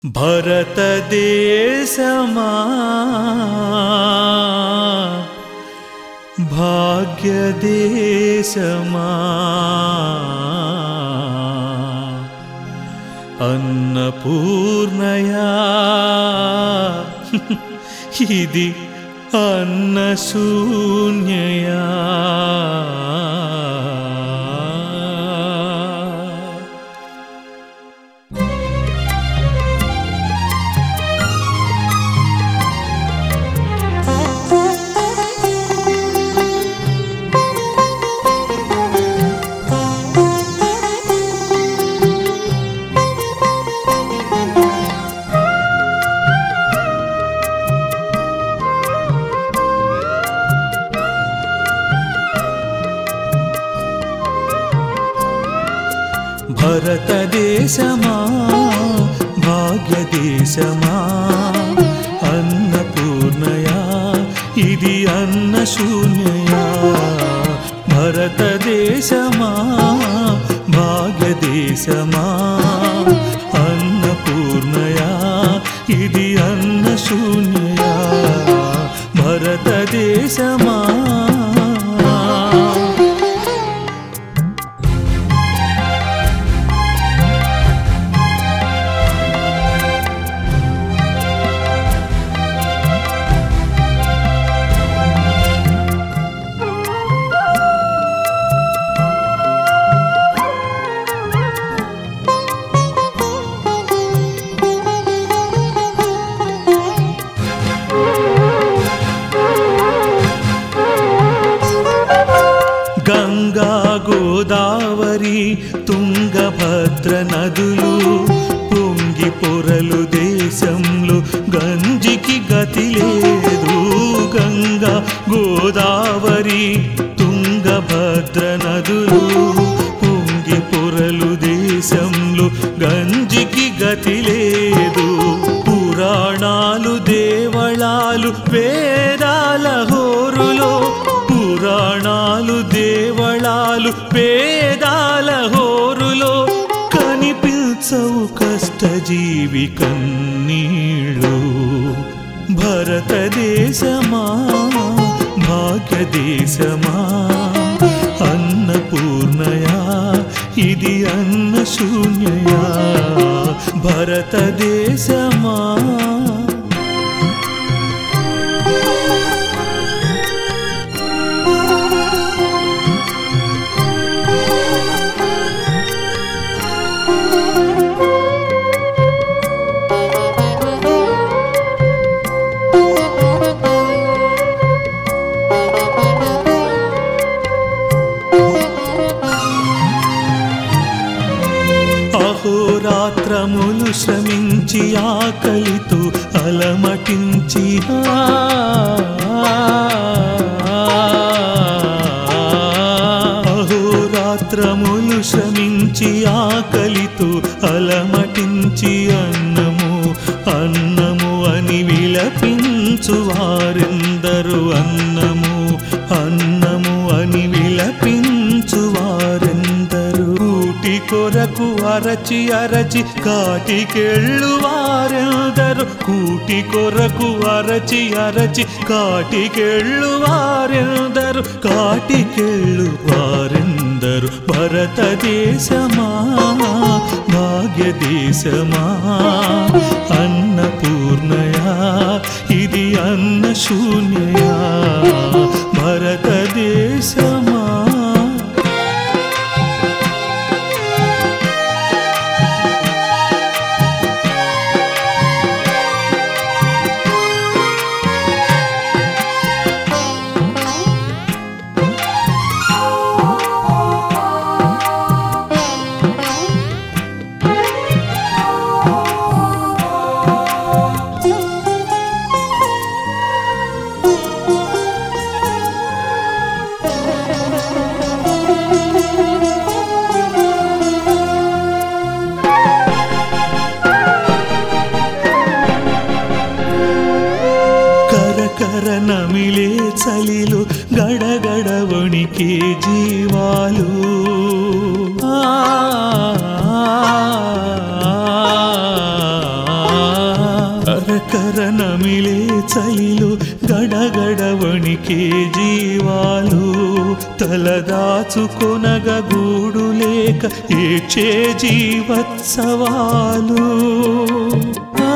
భరతదేశమా భాగ్యదేశమా అన్నపూర్ణయా ఇది అన్నశూన్యయా భరతదేశమా భాగ్యదేశమా అన్నపూర్ణయా ఇది అన్నశూన్యయా భరతదేశమా భాగ్యదేశమా అన్నపూర్ణయా ఇది అన్నశూన్యయా భరతదేశమా గంగా గోదావరి తుంగభద్ర నదులు పొంగి పొరలు దేశంలో గంజికి గతి లేదు గంగా గోదావరి తుంగభద్ర నదులు పొంగి పొరలు దేశంలో గంజికి గతి లేదు పురాణాలు దేవళాలు వేదాల హోరులో పురాణాలు దేవళాలు పేదాల హోరులో కనిపించవు కష్టజీవి కన్నీళ్ళు భరతదేశమా భాగ్యదేశమా అన్నపూర్ణయా ఇది అన్నశూన్యయా భరతదేశమా అహోరాత్రములు శ్రమించి ఆకలితో అలమటించి ఆ, అహోరాత్రములు శ్రమించి ఆకలితో అలమటించి అన్నము అన్నము అని విలపించు వారెందరు అన్నము అన్నము అని విలపించు వారెందరు కూటి కొరకు అరచి అరచి కాటికెళ్ళు వారెందరు కూటి కొరకు అరచి అరచి కాటికెళ్ళు వారెందరు కాటికెళ్ళు వారెందరు భరతదేశమా భాగ్యదేశమా అన్నపూర్ణయా ఇది అన్నశూన్యయా భరతదేశమా కరకర నమిలే చలిలు గడగడ వణికే జీవాలు ఆ కరకర నమిలే చలిలో గడగడ వణికే జీవాలు తలదాచుకొనగ గూడు లేక ఏడ్చే జీవత్సవాలు ఆ,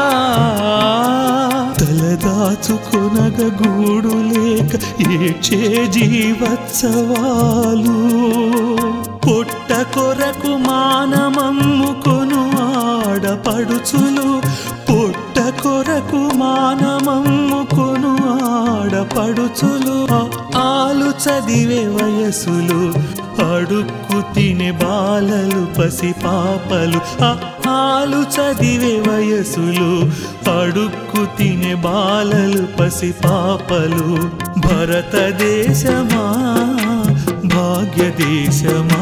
తలదాచుకొనగ గూడు లేక ఏడ్చే జీవత్సవాలు పొట్ట కొరకు మానమమ్ముకొను ఆడపడుచులు పొట్ట కొరకు మానమమ్ముకొను ఆడపడుచులు ఆలు చదివే వయసులు అడుక్కు తినే బాలలు పసిపాపలు ఆ ఆలు చదివే వయసులు అడుక్కు తినే బాలలు పసిపాపలు భరతదేశమా భాగ్యదేశమా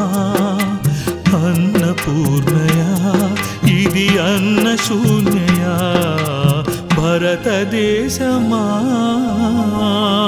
అన్నపూర్ణయా ఇది అన్న శూన్యయా భరతదేశమా